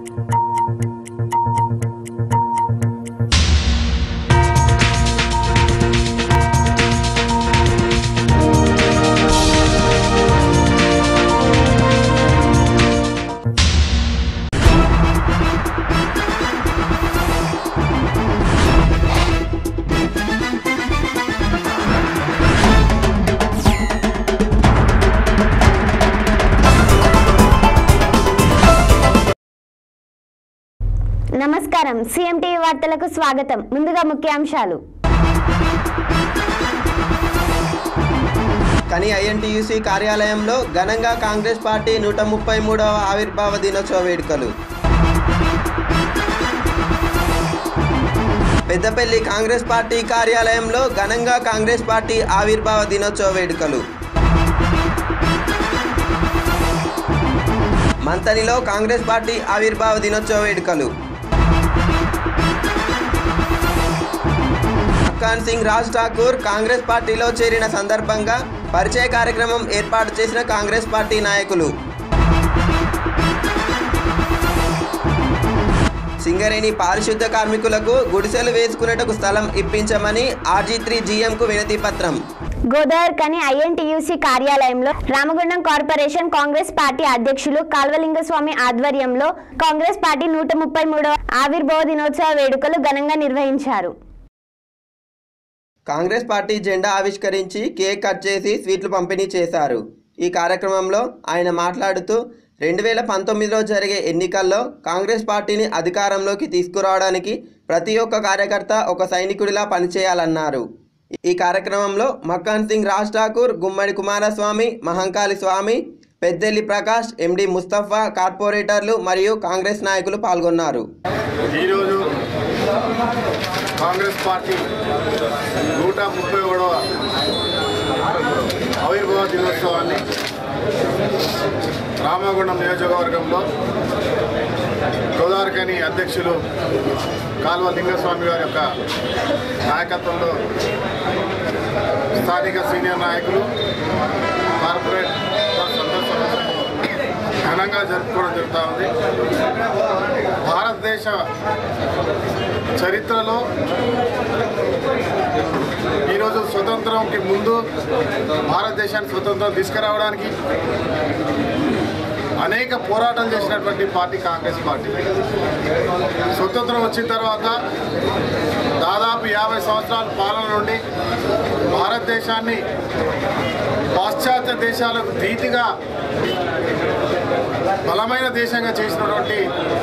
నమస్కారం CM TV వార్తలకు స్వాగతం ముందుగా ముఖ్యాంశాలు కని ఐఎన్టీయూసీ కార్యాలయంలో ఘనంగా కాంగ్రెస్ పార్టీ నూట ముప్పై మూడవ ఆవిర్భావ దినోత్సవ వేడుకలు పెద్దపల్లి కాంగ్రెస్ పార్టీ కార్యాలయంలో ఘనంగా కాంగ్రెస్ పార్టీ ఆవిర్భావ దినోత్సవ వేడుకలు మంతనిలో కాంగ్రెస్ పార్టీ ఆవిర్భావ దినోత్సవ వేడుకలు మక్కాన్ సింగ్ రాజ్ ఠాకూర్ కాంగ్రెస్ పార్టీలో చేరిన సందర్భంగా పరిచయ కార్యక్రమం ఏర్పాటు చేసిన కాంగ్రెస్ పార్టీ నాయకులు సింగరేణి పారిశుద్ధ కార్మికులకు గుడిసెలు వేసుకునేటకు స్థలం ఇప్పించమని ఆర్జీ త్రీ జీఎంకు వినతి పత్రం గోదావరి కని ఐఎన్టీయూసీ కార్యాలయంలో రామగుండం కార్పొరేషన్ కాంగ్రెస్ పార్టీ అధ్యక్షులు కాల్వలింగస్వామి ఆధ్వర్యంలో కాంగ్రెస్ పార్టీ నూట ముప్పై మూడవ ఆవిర్భావ దినోత్సవ వేడుకలు ఘనంగా నిర్వహించారు కాంగ్రెస్ పార్టీ జెండా ఆవిష్కరించి కేక్ కట్ చేసి స్వీట్లు పంపిణీ చేశారు ఈ కార్యక్రమంలో ఆయన మాట్లాడుతూ రెండు వేల పంతొమ్మిదిలో జరిగే ఎన్నికల్లో కాంగ్రెస్ పార్టీని అధికారంలోకి తీసుకురావడానికి ప్రతి ఒక్క కార్యకర్త ఒక సైనికుడిలా పనిచేయాలన్నారు ఈ కార్యక్రమంలో మక్కాన్ సింగ్ రాజ్ ఠాకూర్ గుమ్మడి కుమారస్వామి మహంకాళి స్వామి పెద్దెల్లి ప్రకాష్ ఎండి ముస్తఫా కార్పొరేటర్లు మరియు కాంగ్రెస్ నాయకులు పాల్గొన్నారు ఈరోజు కాంగ్రెస్ పార్టీ నూట ముప్పై ఏడవ ఆవిర్భావ దినోత్సవాన్ని రామగుండం నియోజకవర్గంలో గోదావరికని అధ్యక్షులు కాల్వ లింగస్వామి గారి యొక్క నాయకత్వంలో స్థానిక సీనియర్ నాయకులు కార్పొరేట్ సందర్శకులు ఘనంగా జరుపుకోవడం జరుగుతూ ఉంది భారతదేశ చరిత్రలో ఈరోజు స్వతంత్రంకి ముందు భారతదేశానికి స్వతంత్రం తీసుకురావడానికి అనేక పోరాటాలు చేసినటువంటి పార్టీ కాంగ్రెస్ పార్టీ స్వతంత్రం వచ్చిన తర్వాత దాదాపు యాభై సంవత్సరాల పాలన నుండి భారతదేశాన్ని పాశ్చాత్య దేశాలకు ధీటుగా బలమైన దేశంగా చేసినటువంటి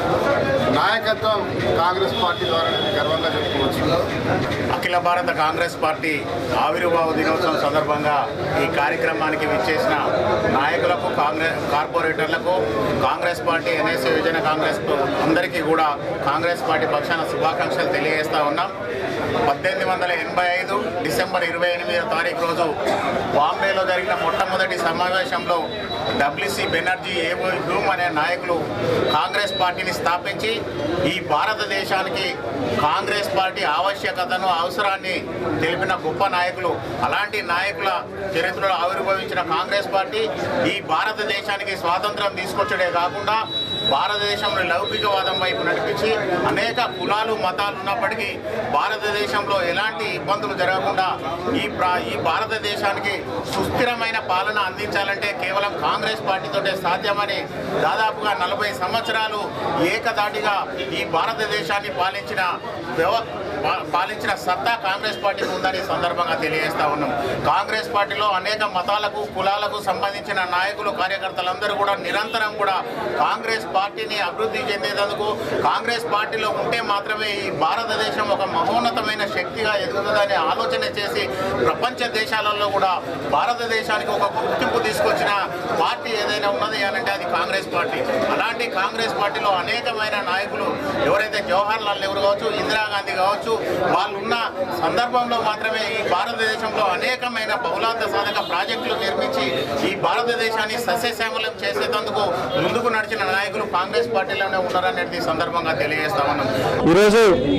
నాయకత్వం కాంగ్రెస్ పార్టీ ద్వారా గర్వంగా చెప్పుకోవచ్చు అఖిల భారత కాంగ్రెస్ పార్టీ ఆవిర్భావ దినోత్సవం సందర్భంగా ఈ కార్యక్రమానికి విచ్చేసిన నాయకులకు కాంగ్రెస్ కార్పొరేటర్లకు కాంగ్రెస్ పార్టీ ఎన్ఎస్సీ విజయన కాంగ్రెస్ అందరికీ కూడా కాంగ్రెస్ పార్టీ పక్షాన శుభాకాంక్షలు తెలియజేస్తా ఉన్నాం పద్దెనిమిది వందల ఎనభై ఐదు డిసెంబర్ ఇరవై ఎనిమిదో తారీఖు రోజు బాంబేలో జరిగిన మొట్టమొదటి సమావేశంలో డబ్ల్యూసి బెనర్జీ ఏవో హ్యూమ్ అనే నాయకులు కాంగ్రెస్ పార్టీని స్థాపించి ఈ భారతదేశానికి కాంగ్రెస్ పార్టీ ఆవశ్యకతను అవసరాన్ని తెలిపిన గొప్ప నాయకులు అలాంటి నాయకుల చరిత్రలో ఆవిర్భవించిన కాంగ్రెస్ పార్టీ ఈ భారతదేశానికి స్వాతంత్రం తీసుకొచ్చడే కాకుండా భారతదేశంలో లౌకికవాదం వైపు నడిపించి అనేక కులాలు మతాలు ఉన్నప్పటికీ భారతదేశంలో ఎలాంటి ఇబ్బందులు జరగకుండా ఈ ప్రా ఈ భారతదేశానికి సుస్థిరమైన పాలన అందించాలంటే కేవలం కాంగ్రెస్ పార్టీతోటే సాధ్యమని దాదాపుగా నలభై సంవత్సరాలు ఏకదాటిగా ఈ భారతదేశాన్ని పాలించిన వ్యవ పా- పాలించిన సత్తా కాంగ్రెస్ పార్టీకి ఉందని ఈ సందర్భంగా తెలియజేస్తా ఉన్నాం కాంగ్రెస్ పార్టీలో అనేక మతాలకు కులాలకు సంబంధించిన నాయకులు కార్యకర్తలందరూ కూడా నిరంతరం కూడా కాంగ్రెస్ పార్టీని అభివృద్ధి చెందేందుకు కాంగ్రెస్ పార్టీలో ఉంటే మాత్రమే ఈ భారతదేశం ఒక మహోన్నతమైన శక్తిగా ఎదుగుతుందనే ఆలోచన చేసి ప్రపంచ దేశాలలో కూడా భారతదేశానికి ఒక గుర్తింపు తీసుకొచ్చిన పార్టీ ఏదైనా ఉన్నది అని అంటే అది కాంగ్రెస్ పార్టీ అలాంటి కాంగ్రెస్ పార్టీలో అనేకమైన నాయకులు ఎవరైతే జవహర్ లాల్ నెహ్రూ కావచ్చు ఇందిరాగాంధీ కావచ్చు వాళ్ళు ఉన్న సందర్భంలో మాత్రమే ఈ భారతదేశంలో అనేకమైన బహుళార్థ సాధక ప్రాజెక్టులు నిర్మించి ఈ భారతదేశాన్ని సస్యశ్యామలం చేసేందుకు ముందుకు నడిచిన నాయకులు కాంగ్రెస్ పార్టీలోనే ఉన్నారనేది ఈ సందర్భంగా తెలియజేస్తా ఉన్నాం ఈరోజు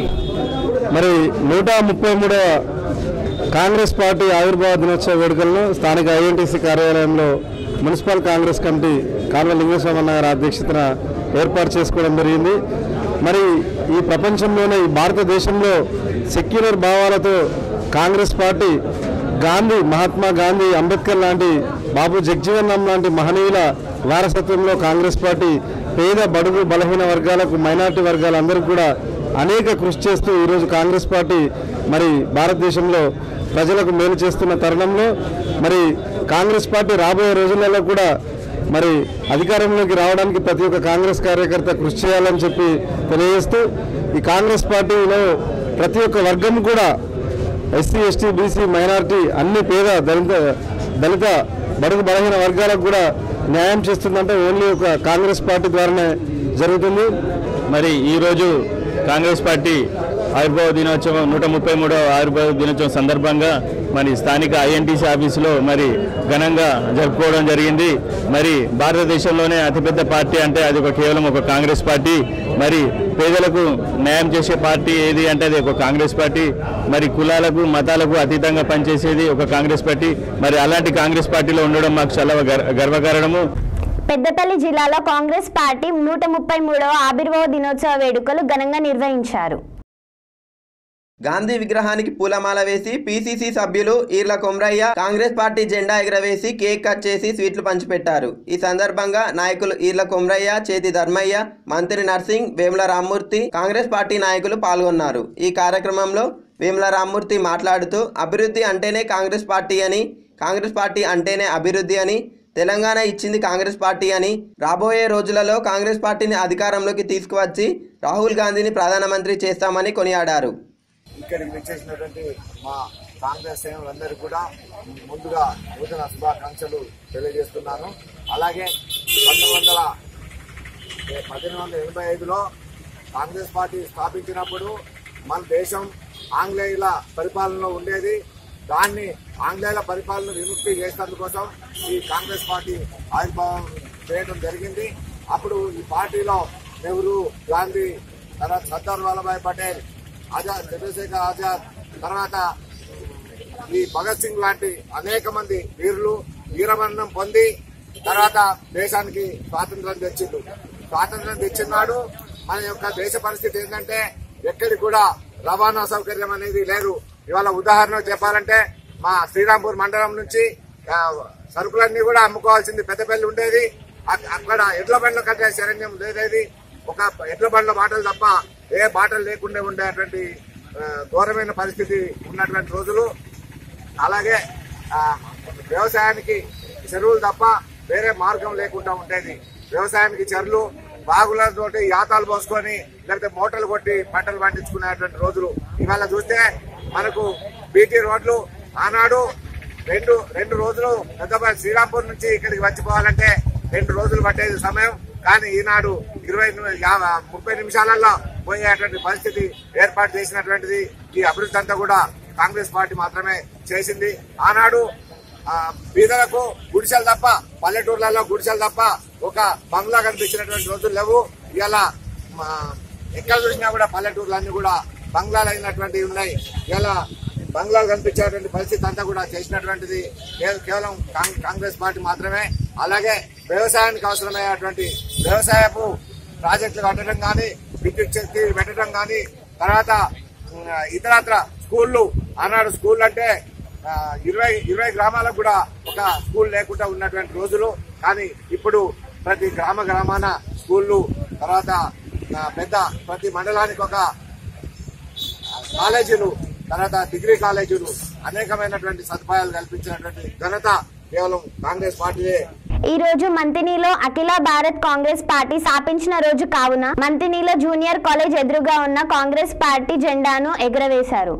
మరి నూట ముప్పై మూడవ కాంగ్రెస్ పార్టీ ఆవిర్భావ దినోత్సవ వేడుకలను స్థానిక ఐఎన్టీసీ కార్యాలయంలో మున్సిపల్ కాంగ్రెస్ కమిటీ కాల్వ లింగస్వామి అన్న గారి అధ్యక్షతన ఏర్పాటు చేసుకోవడం జరిగింది మరి ఈ ప్రపంచంలోనే ఈ భారతదేశంలో సెక్యులర్ భావాలతో కాంగ్రెస్ పార్టీ గాంధీ మహాత్మా గాంధీ అంబేద్కర్ లాంటి బాబు జగ్జీవన్ రామ్ లాంటి మహనీయుల వారసత్వంలో కాంగ్రెస్ పార్టీ పేద బడుగు బలహీన వర్గాలకు మైనార్టీ వర్గాలందరికీ కూడా అనేక కృషి చేస్తూ ఈరోజు కాంగ్రెస్ పార్టీ మరి భారతదేశంలో ప్రజలకు మేలు చేస్తున్న తరుణంలో మరి కాంగ్రెస్ పార్టీ రాబోయే రోజులలో కూడా మరి అధికారంలోకి రావడానికి ప్రతి ఒక్క కాంగ్రెస్ కార్యకర్త కృషి చేయాలని చెప్పి తెలియజేస్తూ ఈ కాంగ్రెస్ పార్టీలో ప్రతి ఒక్క వర్గం కూడా ఎస్సీ ఎస్టీ బీసీ మైనారిటీ అన్ని పేద దళిత దళిత బడుగు బలహీన వర్గాలకు కూడా న్యాయం చేస్తుందంటే ఓన్లీ ఒక కాంగ్రెస్ పార్టీ ద్వారానే జరుగుతుంది మరి ఈరోజు కాంగ్రెస్ పార్టీ ఆవిర్భావ దినోత్సవం నూట ముప్పై మూడవ ఆవిర్భావ దినోత్సవం సందర్భంగా మరి స్థానిక ఐఎన్టీసీ ఆఫీసులో మరి ఘనంగా జరుపుకోవడం జరిగింది మరి భారతదేశంలోనే అతిపెద్ద పార్టీ అంటే అది ఒక కేవలం ఒక కాంగ్రెస్ పార్టీ మరి పేదలకు న్యాయం చేసే పార్టీ ఏది అంటే అది ఒక కాంగ్రెస్ పార్టీ మరి కులాలకు మతాలకు అతీతంగా పనిచేసేది ఒక కాంగ్రెస్ పార్టీ మరి అలాంటి కాంగ్రెస్ పార్టీలో ఉండడం మాకు చాలా గర్- గర్వకారణము పెద్దపల్లి జిల్లాలో కాంగ్రెస్ పార్టీ నూట ముప్పై మూడవ ఆవిర్భావ దినోత్సవ వేడుకలు ఘనంగా నిర్వహించారు గాంధీ విగ్రహానికి పూలమాల వేసి పీసీసీ సభ్యులు ఈర్ల కొమరయ్య కాంగ్రెస్ పార్టీ జెండా ఎగరవేసి కేక్ కట్ చేసి స్వీట్లు పంచిపెట్టారు ఈ సందర్భంగా నాయకులు ఈర్ల కొమరయ్య చేతి ధర్మయ్య మంత్రి నర్సింగ్ వేముల రామ్మూర్తి కాంగ్రెస్ పార్టీ నాయకులు పాల్గొన్నారు ఈ కార్యక్రమంలో వేముల రామ్మూర్తి మాట్లాడుతూ అభివృద్ధి అంటేనే కాంగ్రెస్ పార్టీ అని కాంగ్రెస్ పార్టీ అంటేనే అభివృద్ధి అని తెలంగాణ ఇచ్చింది కాంగ్రెస్ పార్టీ అని రాబోయే రోజులలో కాంగ్రెస్ పార్టీని అధికారంలోకి తీసుకువచ్చి రాహుల్ గాంధీని ప్రధానమంత్రి చేస్తామని కొనియాడారు ఇక్కడికి వచ్చేసినటువంటి మా కాంగ్రెస్ శ్రేణులందరికీ కూడా ముందుగా నూతన శుభాకాంక్షలు తెలియజేస్తున్నాను అలాగే పంతొమ్మిది వందల పద్దెనిమిది వందల ఎనభై ఐదులో కాంగ్రెస్ పార్టీ స్థాపించినప్పుడు మన దేశం ఆంగ్లేయుల పరిపాలనలో ఉండేది దాన్ని ఆంగ్లేయుల పరిపాలన విముక్తి చేసేందుకోసం ఈ కాంగ్రెస్ పార్టీ ఆవిర్భావం చేయడం జరిగింది అప్పుడు ఈ పార్టీలో నెహ్రూ గాంధీ తర్వాత సర్దార్ వల్లభాయ్ పటేల్ ఆజాద్ చంద్రశేఖర్ ఆజాద్ తర్వాత ఈ భగత్ సింగ్ లాంటి అనేక మంది వీరులు వీరమరణం పొంది తర్వాత దేశానికి స్వాతంత్రం తెచ్చిండు స్వాతంత్రం తెచ్చినాడు మన యొక్క దేశ పరిస్థితి ఏంటంటే ఎక్కడికి కూడా రవాణా సౌకర్యం అనేది లేదు ఇవాళ ఉదాహరణ చెప్పాలంటే మా శ్రీరాంపూర్ మండలం నుంచి ఆ, సరుకులన్నీ కూడా అమ్ముకోవాల్సింది పెద్దపల్లి ఉండేది అక్- అక్కడ ఎడ్ల బండ్ల కంటే శరణ్యం లేదేది ఒక ఎడ్ల బండ్ల బాటలు తప్ప ఏ బాటలు లేకుండా ఉండేటువంటి ఆ, ఘోరమైన పరిస్థితి ఉన్నటువంటి రోజులు అలాగే ఆ, వ్యవసాయానికి చెరువులు తప్ప వేరే మార్గం లేకుండా ఉండేది వ్యవసాయానికి చెరువులు బాగులతోటి యాతాలు పోసుకొని లేకపోతే మోటార్లు కొట్టి పంటలు పండించుకునేటువంటి రోజులు ఇవాళ చూస్తే మనకు బీటీ రోడ్లు ఆనాడు రెండు రెండు రోజులు పెద్దపల్లి శ్రీరాంపూర్ నుంచి ఇక్కడికి వచ్చిపోవాలంటే రెండు రోజులు పట్టేది సమయం కానీ ఈనాడు ఇరవై ని- యా- ముప్పై నిమిషాలలో పోయేటువంటి పరిస్థితి ఏర్పాటు చేసినటువంటిది ఈ అభివృద్ధి అంతా కూడా కాంగ్రెస్ పార్టీ మాత్రమే చేసింది ఆనాడు ఆ, బీదలకు గుడిసెలు తప్ప పల్లెటూర్లలో గుడిసెలు తప్ప ఒక బంగ్లా కనిపించినటువంటి రోజులు లేవు ఇలా ఎక్కడ చూసినా కూడా పల్లెటూర్లన్నీ కూడా బంగ్లాలు అయినటువంటివి ఉన్నాయి ఇలా బంగ్లాలు కనిపించేటువంటి పరిస్థితి అంతా కూడా చేసినటువంటిది కేవ- కేవలం కాంగ్- కాంగ్రెస్ పార్టీ మాత్రమే అలాగే వ్యవసాయానికి అవసరమైనటువంటి వ్యవసాయపు ప్రాజెక్టులు కట్టడం కానీ విద్యుత్ శక్తి పెట్టడం కానీ తర్వాత ఉమ్, ఇతరత్ర స్కూళ్ళు ఆనాడు స్కూల్ అంటే ఆ, ఇరవై ఇరవై గ్రామాలకు కూడా ఒక స్కూల్ లేకుండా ఉన్నటువంటి రోజులు కానీ ఇప్పుడు ప్రతి గ్రామ గ్రామాన స్కూళ్ళు తర్వాత ఆ, పెద్ద ప్రతి మండలానికి ఒక కాలేజీలు తర్వాత డిగ్రీ కాలేజీలు అనేకమైనటువంటి సదుపాయాలు కల్పించినటువంటి ఘనత కేవలం కాంగ్రెస్ పార్టీయే ఈ రోజు మంతినిలో అఖిల భారత్ కాంగ్రెస్ పార్టీ స్థాపించిన రోజు కావున మంతినిలో జూనియర్ కాలేజ్ ఎదురుగా ఉన్న కాంగ్రెస్ పార్టీ జెండాను ఎగురవేశారు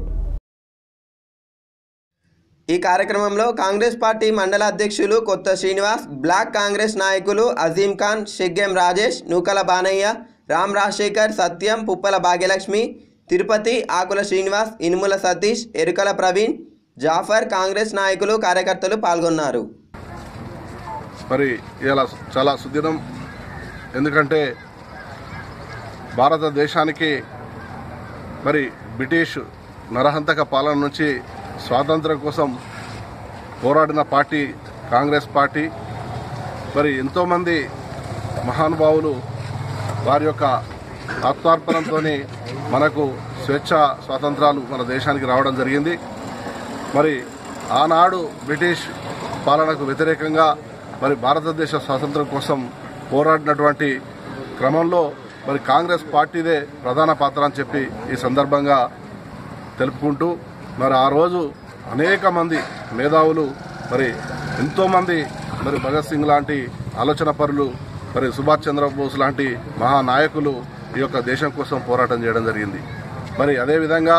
ఈ కార్యక్రమంలో కాంగ్రెస్ పార్టీ మండల అధ్యక్షులు కొత్త శ్రీనివాస్ బ్లాక్ కాంగ్రెస్ నాయకులు అజీం ఖాన్ షెగ్గెం రాజేష్ నూకల బానయ్య రామ్ రాజశేఖర్ సత్యం పుప్పల భాగ్యలక్ష్మి తిరుపతి ఆకుల శ్రీనివాస్ ఇనుముల సతీష్ ఎరుకల ప్రవీణ్ జాఫర్ కాంగ్రెస్ నాయకులు కార్యకర్తలు పాల్గొన్నారు మరి ఇలా చాలా సుదినం ఎందుకంటే భారతదేశానికి మరి బ్రిటిష్ నరహంతక పాలన నుంచి స్వాతంత్రం కోసం పోరాడిన పార్టీ కాంగ్రెస్ పార్టీ మరి ఎంతోమంది మహానుభావులు వారి యొక్క ఆత్మార్పణంతో మనకు స్వేచ్ఛ స్వాతంత్రాలు మన దేశానికి రావడం జరిగింది మరి ఆనాడు బ్రిటిష్ పాలనకు వ్యతిరేకంగా మరి భారతదేశ స్వాతంత్రం కోసం పోరాడినటువంటి క్రమంలో మరి కాంగ్రెస్ పార్టీదే ప్రధాన పాత్ర అని చెప్పి ఈ సందర్భంగా తెలుపుకుంటూ మరి ఆ రోజు అనేక మంది మేధావులు మరి ఎంతోమంది మరి భగత్ సింగ్ లాంటి ఆలోచన పరులు మరి సుభాష్ చంద్రబోస్ లాంటి మహానాయకులు ఈ యొక్క దేశం కోసం పోరాటం చేయడం జరిగింది మరి అదేవిధంగా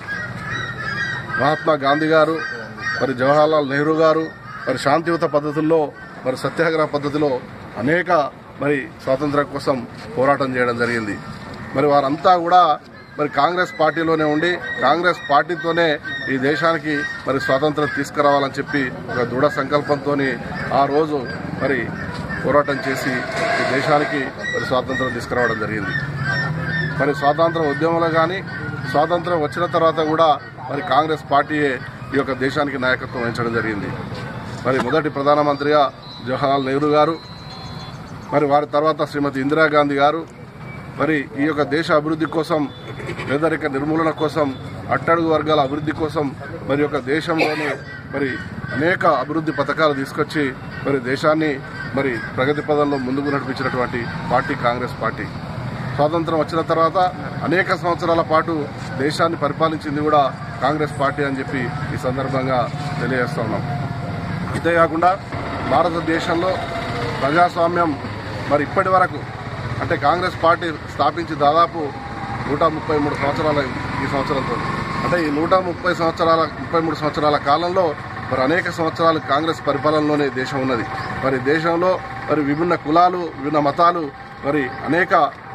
మహాత్మా గాంధీ గారు మరి జవహర్లాల్ నెహ్రూ గారు మరి శాంతియుత పద్ధతుల్లో మరి సత్యాగ్రహ పద్ధతిలో అనేక మరి స్వాతంత్రం కోసం పోరాటం చేయడం జరిగింది మరి వారంతా కూడా మరి కాంగ్రెస్ పార్టీలోనే ఉండి కాంగ్రెస్ పార్టీతోనే ఈ దేశానికి మరి స్వాతంత్రం తీసుకురావాలని చెప్పి ఒక దృఢ సంకల్పంతో ఆ రోజు మరి పోరాటం చేసి ఈ దేశానికి మరి స్వాతంత్రం తీసుకురావడం జరిగింది మరి స్వాతంత్ర ఉద్యమంలో కానీ స్వాతంత్రం వచ్చిన తర్వాత కూడా మరి కాంగ్రెస్ పార్టీయే ఈ యొక్క దేశానికి నాయకత్వం వహించడం జరిగింది మరి మొదటి ప్రధానమంత్రిగా జవహర్లాల్ నెహ్రూ గారు మరి వారి తర్వాత శ్రీమతి ఇందిరాగాంధీ గారు మరి ఈ యొక్క దేశ అభివృద్ధి కోసం పేదరిక నిర్మూలన కోసం అట్టడుగు వర్గాల అభివృద్ధి కోసం మరి యొక్క దేశంలోనే మరి అనేక అభివృద్ధి పథకాలు తీసుకొచ్చి మరి దేశాన్ని మరి ప్రగతి పదంలో ముందుకు నడిపించినటువంటి పార్టీ కాంగ్రెస్ పార్టీ స్వాతంత్రం వచ్చిన తర్వాత అనేక సంవత్సరాల పాటు దేశాన్ని పరిపాలించింది కూడా కాంగ్రెస్ పార్టీ అని చెప్పి ఈ సందర్భంగా తెలియజేస్తా ఉన్నాం ఇదే కాకుండా భారతదేశంలో ప్రజాస్వామ్యం మరి ఇప్పటి వరకు అంటే కాంగ్రెస్ పార్టీ స్థాపించి దాదాపు నూట ముప్పై మూడు సంవత్సరాల ఈ సంవత్సరంతో అంటే ఈ నూట ముప్పై సంవత్సరాల ముప్పై మూడు సంవత్సరాల కాలంలో మరి అనేక సంవత్సరాలు కాంగ్రెస్ పరిపాలనలోనే దేశం ఉన్నది మరి దేశంలో మరి విభిన్న కులాలు విభిన్న మతాలు మరి అనేక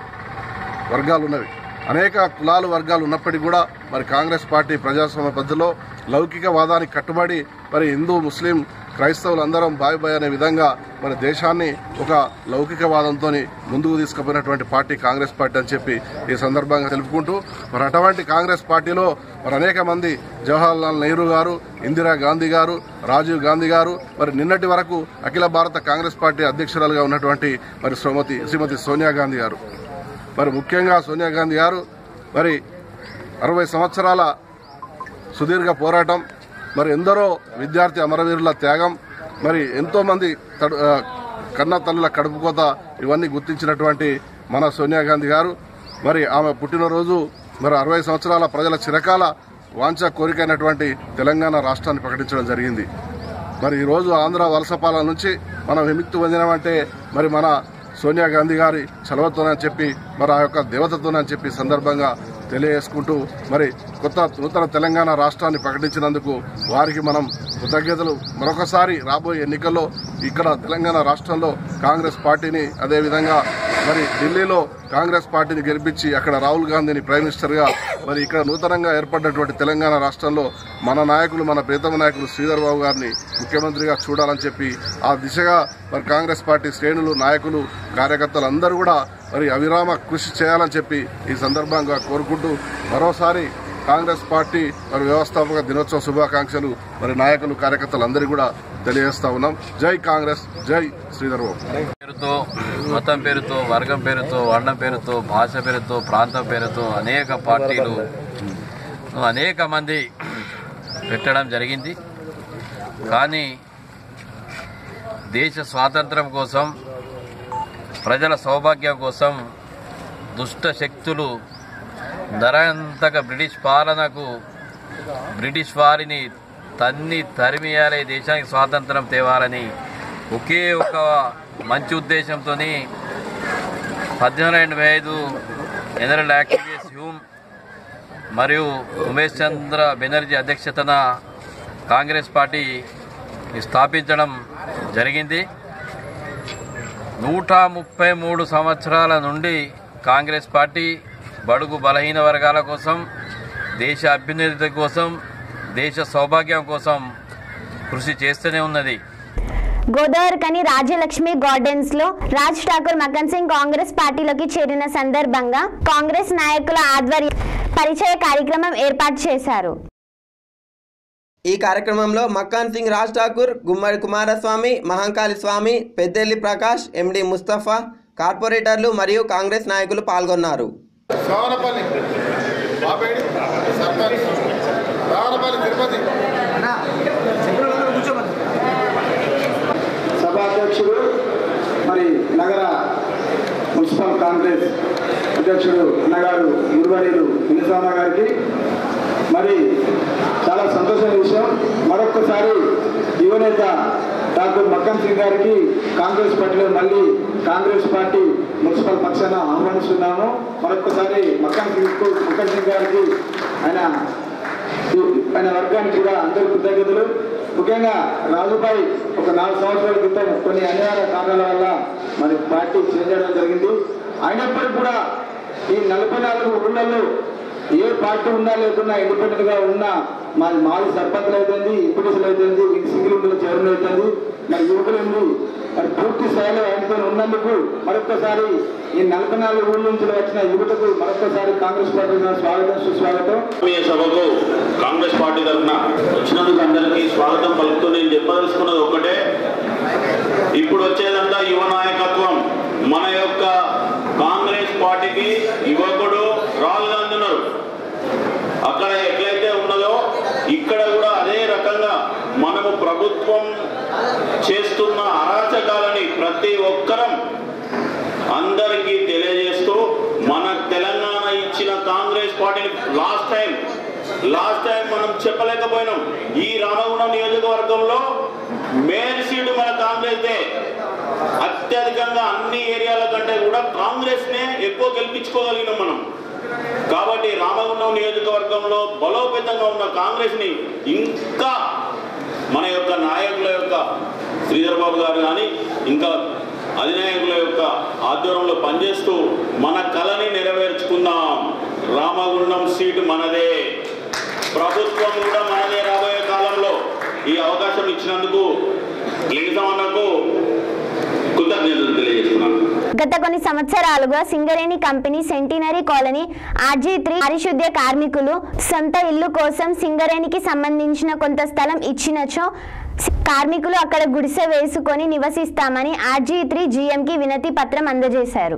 వర్గాలు ఉన్నవి అనేక కులాలు వర్గాలు ఉన్నప్పటికీ కూడా మరి కాంగ్రెస్ పార్టీ ప్రజాస్వామ్య పద్ధతిలో లౌకికవాదానికి కట్టుబడి మరి హిందూ ముస్లిం క్రైస్తవులందరం బాయ్ బాయ్ అనే విధంగా మరి దేశాన్ని ఒక లౌకికవాదంతో ముందుకు తీసుకుపోయినటువంటి పార్టీ కాంగ్రెస్ పార్టీ అని చెప్పి ఈ సందర్భంగా తెలుపుకుంటూ మరి అటువంటి కాంగ్రెస్ పార్టీలో మరి అనేక మంది జవహర్లాల్ నెహ్రూ గారు ఇందిరా గాంధీ గారు రాజీవ్ గాంధీ గారు మరి నిన్నటి వరకు అఖిల భారత కాంగ్రెస్ పార్టీ అధ్యక్షురాలుగా ఉన్నటువంటి మరి శ్రీమతి శ్రీమతి సోనియా గాంధీ గారు మరి ముఖ్యంగా సోనియా గాంధీ గారు మరి అరవై సంవత్సరాల సుదీర్ఘ పోరాటం మరి ఎందరో విద్యార్థి అమరవీరుల త్యాగం మరి ఎంతోమంది తడు ఆ, కన్న తల్లుల కడుపు కోత ఇవన్నీ గుర్తించినటువంటి మన సోనియా గాంధీ గారు మరి ఆమె పుట్టినరోజు మరి అరవై సంవత్సరాల ప్రజల చిరకాల వాంఛ కోరికైనటువంటి తెలంగాణ రాష్ట్రాన్ని ప్రకటించడం జరిగింది మరి ఈరోజు ఆంధ్ర వలస పాలన నుంచి మనం విముక్తి పొందినామంటే మరి మన సోనియా గాంధీ గారి చలవతోనని చెప్పి మరి ఆ యొక్క దేవతతోనని చెప్పి ఈ సందర్భంగా తెలియజేసుకుంటూ మరి కొత్త నూతన తెలంగాణ రాష్ట్రాన్ని ప్రకటించినందుకు వారికి మనం కృతజ్ఞతలు మరొకసారి రాబోయే ఎన్నికల్లో ఇక్కడ తెలంగాణ రాష్ట్రంలో కాంగ్రెస్ పార్టీని అదేవిధంగా మరి ఢిల్లీలో కాంగ్రెస్ పార్టీని గెలిపించి అక్కడ రాహుల్ గాంధీని ప్రైమ్ మినిస్టర్గా మరి ఇక్కడ నూతనంగా ఏర్పడినటువంటి తెలంగాణ రాష్ట్రంలో మన నాయకులు మన ప్రీతమ నాయకులు శ్రీధర్ బాబు గారిని ముఖ్యమంత్రిగా చూడాలని చెప్పి ఆ దిశగా మరి కాంగ్రెస్ పార్టీ శ్రేణులు నాయకులు కార్యకర్తలు అందరూ కూడా మరి అవిరామ కృషి చేయాలని చెప్పి ఈ సందర్భంగా కోరుకుంటూ మరోసారి కాంగ్రెస్ పార్టీ మరి వ్యవస్థాపక దినోత్సవ శుభాకాంక్షలు మరి నాయకులు కార్యకర్తలు అందరికీ కూడా తెలియజేస్తా ఉన్నాం జై కాంగ్రెస్ జై శ్రీధర్ బాబు పేరుతో మతం పేరుతో వర్గం పేరుతో వర్ణం పేరుతో భాష పేరుతో ప్రాంతం పేరుతో అనేక పార్టీలు అనేక మంది పెట్టడం జరిగింది కానీ దేశ స్వాతంత్రం కోసం ప్రజల సౌభాగ్యం కోసం దుష్ట శక్తులు ధరంతక బ్రిటిష్ పాలనకు బ్రిటిష్ వారిని తన్ని తరిమియాలి దేశానికి స్వాతంత్రం తేవాలని ఒకే ఒక మంచి ఉద్దేశంతో పద్దెనిమిది ఎనభై ఐదు జనరల్ యాక్టివిస్ట్ హ్యూమ్ మరియు ఉమేష్ చంద్ర బెనర్జీ అధ్యక్షతన కాంగ్రెస్ పార్టీ స్థాపించడం జరిగింది నూట ముప్పై మూడు సంవత్సరాల నుండి కాంగ్రెస్ పార్టీ బడుగు బలహీన వర్గాల కోసం దేశ అభ్యున్నతి కోసం దేశ సౌభాగ్యం కోసం కృషి చేస్తూనే ఉన్నది గోదావరికని రాజ్యలక్ష్మి గార్డెన్స్ లో రాజ్ ఠాకూర్ మకన్ సింగ్ కాంగ్రెస్ పార్టీలోకి చేరిన సందర్భంగా కాంగ్రెస్ నాయకుల ఆధ్వర్యం పరిచయ కార్యక్రమం ఏర్పాటు చేశారు ఈ కార్యక్రమంలో మక్కాన్ సింగ్ రాజ్ ఠాకూర్ గుమ్మడి కుమారస్వామి మహంకాళి స్వామి పెద్దెల్లి ప్రకాష్ ఎండి ముస్తఫా కార్పొరేటర్లు మరియు కాంగ్రెస్ నాయకులు పాల్గొన్నారు సోనపల్లి బాబేడి సర్పంచ్ రావనపల్లి తిరుపతి సభాధ్యక్షుడు మరి నగర మున్సిపల్ కాంగ్రెస్ అధ్యక్షుడు అన్నగారు గురువారీలు వినసామ గారికి మరి చాలా సంతోషమైన విషయం మరొక్కసారి యువనేత డాక్టర్ మక్కన్ సింగ్ గారికి కాంగ్రెస్ పార్టీలో మళ్ళీ కాంగ్రెస్ పార్టీ మున్సిపల్ పక్షాన ఆహ్వానిస్తున్నాము మరొక్కసారి మక్కన్ సింగ్ మక్కన్ సింగ్ గారికి ఆయన ఆయన వర్గానికి కూడా అందరి కృతజ్ఞతలు ముఖ్యంగా రాజుపై ఒక నాలుగు సంవత్సరాల క్రితం కొన్ని అనివార్య కారణాల వల్ల మరి పార్టీ చేంజ్ చేయడం జరిగింది అయినప్పటికీ కూడా ఈ నలభై నాలుగు ఊళ్ళల్లో ఏ పార్టీ ఉన్నా లేకున్నా ఇండిపెండెంట్ గా ఉన్నా మరి మాజీ సర్పంచ్లు అవుతుంది ఎంపీటీసీలు అవుతుంది సింగిల్ విండో చైర్మన్ అవుతుంది మరి యువకులు ఉంది మరి పూర్తి స్థాయిలో ఆయనతో ఉన్నందుకు మరొకసారి ఈ నలభై నాలుగు ఊళ్ళ నుంచి వచ్చిన యువతకు మరొకసారి కాంగ్రెస్ పార్టీ స్వాగతం సుస్వాగతం ఆత్మీయ సభకు కాంగ్రెస్ పార్టీ తరఫున వచ్చినందుకు అందరికీ స్వాగతం పలుకుతూ నేను చెప్పదలుచుకున్నది ఒక్కటే ఇప్పుడు వచ్చేదంతా యువ నాయకత్వం మన యొక్క కాంగ్రెస్ పార్టీకి యువకుడు రాహుల్ గాంధీ ఉన్నారు అక్కడ ఎట్లయితే ఉన్నదో ఇక్కడ కూడా అదే రకంగా మనము ప్రభుత్వం చేస్తున్న అరాచకాలని ప్రతి ఒక్కరం అందరికీ తెలియజేస్తూ మన తెలంగాణ ఇచ్చిన కాంగ్రెస్ పార్టీని లాస్ట్ టైం లాస్ట్ టైం మనం చెప్పలేకపోయినాం ఈ రామగుండం నియోజకవర్గంలో మేయర్ సీటు మన కాంగ్రెస్దే అత్యధికంగా అన్ని ఏరియాల కంటే కూడా కాంగ్రెస్ నే ఎక్కువ గెలిపించుకోగలిగినాం మనం కాబట్టి రామగుండం నియోజకవర్గంలో బలోపేతంగా ఉన్న కాంగ్రెస్ ని ఇంకా మన యొక్క నాయకుల యొక్క శ్రీధర్ బాబు గారు కానీ ఇంకా అధినాయకుల యొక్క ఆధ్వర్యంలో పనిచేస్తూ మన కళని నెరవేర్చుకుందాం రామగుండం సీటు మనదే ప్రభుత్వం కూడా మనదే రాబోయే కాలంలో ఈ అవకాశం ఇచ్చినందుకు లింగసమన్నకు కృతజ్ఞతలు తెలియజేస్తున్నాను గత కొన్ని సంవత్సరాలుగా Singareni company centenary colony RG three పారిశుద్ధ్య కార్మికులు సొంత ఇల్లు కోసం సింగరేణికి సంబంధించిన కొంత స్థలం ఇచ్చినచో సి- కార్మికులు అక్కడ గుడిసె వేసుకొని నివసిస్తామని ఆర్జీ త్రీ జీఎంకి వినతి పత్రం అందజేశారు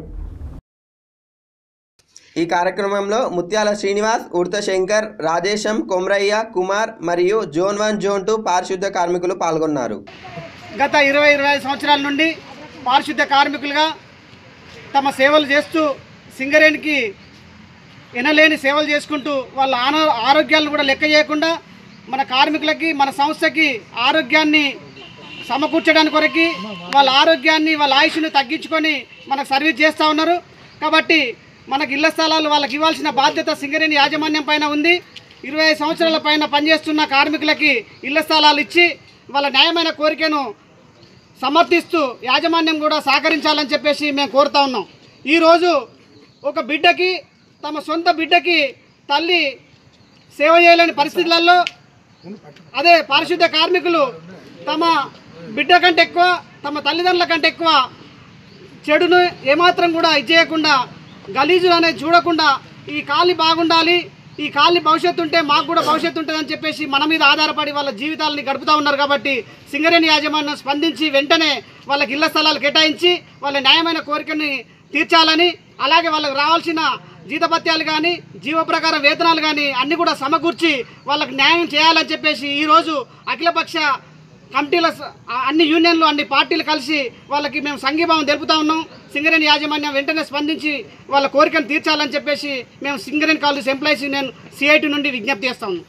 ఈ కార్యక్రమంలో ముత్యాల శ్రీనివాస్ ఉడత శంకర్ రాజేశం కొమరయ్య కుమార్ మరియు జోన్ వన్ జోన్ టూ పారిశుద్ధ కార్మికులు పాల్గొన్నారు గత ఇరవై ఇరవై ఐదు సంవత్సరాల నుండి పారిశుద్ధ్య కార్మికులుగా తమ సేవలు చేస్తూ సింగరేణికి ఎనలేని సేవలు చేసుకుంటూ వాళ్ళ ఆన ఆరోగ్యాలను కూడా లెక్క చేయకుండా మన కార్మికులకి మన సంస్థకి ఆరోగ్యాన్ని సమకూర్చడానికి కొరకి వాళ్ళ ఆరోగ్యాన్ని వాళ్ళ ఆయుష్ను తగ్గించుకొని మనకు సర్వీస్ చేస్తూ ఉన్నారు కాబట్టి మనకి ఇళ్ల స్థలాలు వాళ్ళకి ఇవ్వాల్సిన బాధ్యత సింగరేణి యాజమాన్యం పైన ఉంది ఇరవై ఐదు సంవత్సరాల పైన పనిచేస్తున్న కార్మికులకి ఇళ్ల స్థలాలు ఇచ్చి వాళ్ళ న్యాయమైన కోరికను సమర్థిస్తూ యాజమాన్యం కూడా సహకరించాలని చెప్పేసి మేము కోరుతా ఉన్నాం ఈరోజు ఒక బిడ్డకి తమ సొంత బిడ్డకి తల్లి సేవ చేయలేని పరిస్థితులలో అదే పారిశుద్ధ్య కార్మికులు తమ బిడ్డ కంటే ఎక్కువ తమ తల్లిదండ్రుల కంటే ఎక్కువ చెడును ఏమాత్రం కూడా ఇది చేయకుండా గలీజులు అనేది చూడకుండా ఈ కాలి బాగుండాలి ఈ కాలి భవిష్యత్తు ఉంటే మాకు కూడా భవిష్యత్తు ఉంటుందని చెప్పేసి మన మీద ఆధారపడి వాళ్ళ జీవితాలని గడుపుతూ ఉన్నారు కాబట్టి సింగరేణి యాజమాన్యం స్పందించి వెంటనే వాళ్ళకి ఇళ్ల స్థలాలు కేటాయించి వాళ్ళ న్యాయమైన కోరికని తీర్చాలని అలాగే వాళ్ళకి రావాల్సిన జీతభత్యాలు కానీ జీవ ప్రకారం వేతనాలు కానీ అన్ని కూడా సమకూర్చి వాళ్ళకి న్యాయం చేయాలని చెప్పేసి ఈరోజు అఖిలపక్ష కమిటీల స- ఆ అన్ని యూనియన్లు అన్ని పార్టీలు కలిసి వాళ్ళకి మేము సంఘీభావం తెలుపుతా ఉన్నాం సింగరేణి యాజమాన్యం వెంటనే స్పందించి వాళ్ళ కోరికను తీర్చాలని చెప్పేసి మేము Singareni collieries employees union CITU నుండి విజ్ఞప్తి చేస్తా ఉన్నాం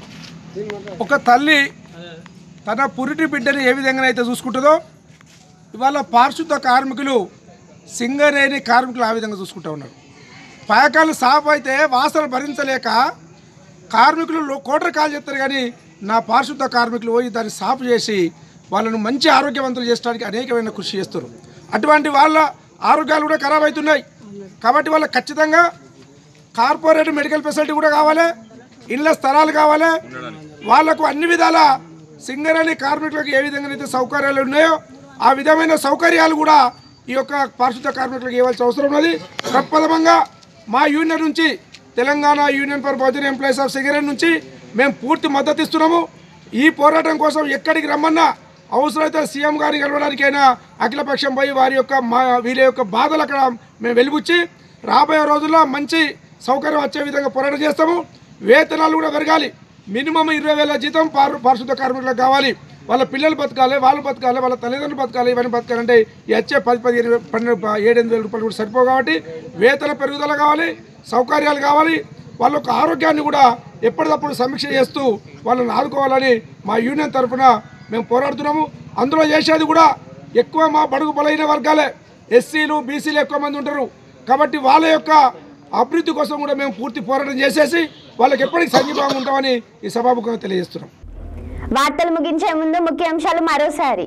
ఒక తల్లి తన పురిటి బిడ్డని ఏ విధంగా అయితే చూసుకుంటుందో ఇవాళ పారిశుద్ధ కార్మికులు సింగరేణి కార్మికులు ఆ విధంగా చూసుకుంటూ ఉన్నారు పాయకాలు సాఫ్ అయితే వాసన భరించలేక కార్మికులు లో- కోటర కాలు చెప్తారు కానీ నా పారిశుద్ధ కార్మికులు పోయి దాన్ని సాఫ్ చేసి వాళ్ళను మంచి ఆరోగ్యవంతులు చేయడానికి అనేకమైన కృషి చేస్తారు అటువంటి వాళ్ళ ఆరోగ్యాలు కూడా ఖరాబ్ అవుతున్నాయి కాబట్టి వాళ్ళకి ఖచ్చితంగా కార్పొరేట్ మెడికల్ ఫెసిలిటీ కూడా కావాలి ఇళ్ళ స్థలాలు కావాలి వాళ్లకు అన్ని విధాల సింగరేణి కార్మికులకు ఏ విధంగా అయితే సౌకర్యాలు ఉన్నాయో ఆ విధమైన సౌకర్యాలు కూడా ఈ యొక్క పారిశుద్ధ కార్మికులకు ఇవ్వాల్సిన అవసరం ఉన్నది ప్రప్రథమంగా మా యూనియన్ నుంచి తెలంగాణ యూనియన్ ఫర్ బౌద్ధన్ ఎంప్లాయీస్ ఆఫ్ సింగరేణి నుంచి మేము పూర్తి మద్దతు ఇస్తున్నాము ఈ పోరాటం కోసం ఎక్కడికి రమ్మన్నా అవసరమైతే సీఎం గారిని కలవడానికైనా అఖిలపక్షం పోయి వారి యొక్క మా వీరి యొక్క బాధలు అక్కడ మేము వెలుగుచ్చి రాబోయే రోజుల్లో మంచి సౌకర్యం వచ్చే విధంగా పోరాటం చేస్తాము వేతనాలు కూడా పెరగాలి మినిమం ఇరవై వేల జీతం పారు పారిశుద్ధ కార్మికులకు కావాలి వాళ్ళ పిల్లలు బతకాలి వాళ్ళు బతకాలి వాళ్ళ తల్లిదండ్రులు బతకాలి ఇవన్నీ బతకాలంటే ఈ వచ్చే పది పది ఇరవై పన్నెండు ప- ఏడెనిమిది వేల రూపాయలు కూడా సరిపోవు కాబట్టి వేతన పెరుగుదల కావాలి సౌకర్యాలు కావాలి వాళ్ళ యొక్క ఆరోగ్యాన్ని కూడా ఎప్పటికప్పుడు సమీక్ష చేస్తూ వాళ్ళని ఆదుకోవాలని మా యూనియన్ తరఫున మేము పోరాడుతున్నాము అందులో చేసేది కూడా ఎక్కువ మా బడుగు బలైన వర్గాలే ఎస్సీలు బీసీలు ఎక్కువ మంది ఉంటారు కాబట్టి వాళ్ళ యొక్క అభివృద్ధి కోసం కూడా మేము పూర్తి పోరాటం చేసేసి వాళ్ళకి ఎప్పటికీ సంఘీభావం ఉంటామని ఈ సభాముఖంగా తెలియజేస్తున్నాం వార్తలు ముగించే ముందు ముఖ్యాంశాలు మరోసారి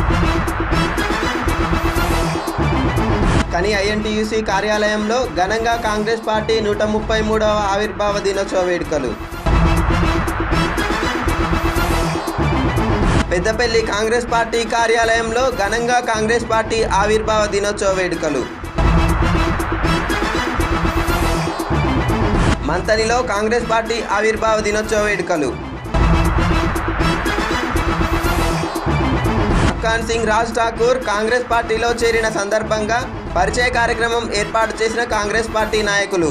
కని ఐఎన్టీయూసీ కార్యాలయంలో ఘనంగా కాంగ్రెస్ పార్టీ నూట ముప్పై మూడవ ఆవిర్భావ దినోత్సవ వేడుకలు పెద్దపల్లి కాంగ్రెస్ పార్టీ కార్యాలయంలో ఘనంగా కాంగ్రెస్ పార్టీ ఆవిర్భావ దినోత్సవ వేడుకలు మంతనిలో కాంగ్రెస్ పార్టీ ఆవిర్భావ దినోత్సవ వేడుకలు మక్కాన్ సింగ్ రాజ్ ఠాకూర్ కాంగ్రెస్ పార్టీలో చేరిన సందర్భంగా పరిచయ కార్యక్రమం ఏర్పాటు చేసిన కాంగ్రెస్ పార్టీ నాయకులు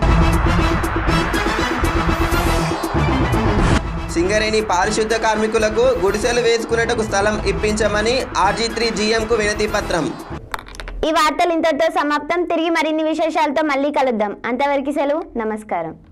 సింగరేణి పారిశుద్ధ కార్మికులకు గుడిసెలు వేసుకునేటకు స్థలం ఇప్పించమని ఆర్జీ త్రీ జీఎంకు వినతి పత్రం ఈ వార్తలు ఇంతటితో సమాప్తం తిరిగి మరిన్ని విశేషాలతో మళ్ళీ కలుద్దాం అంతవరకు సెలవు నమస్కారం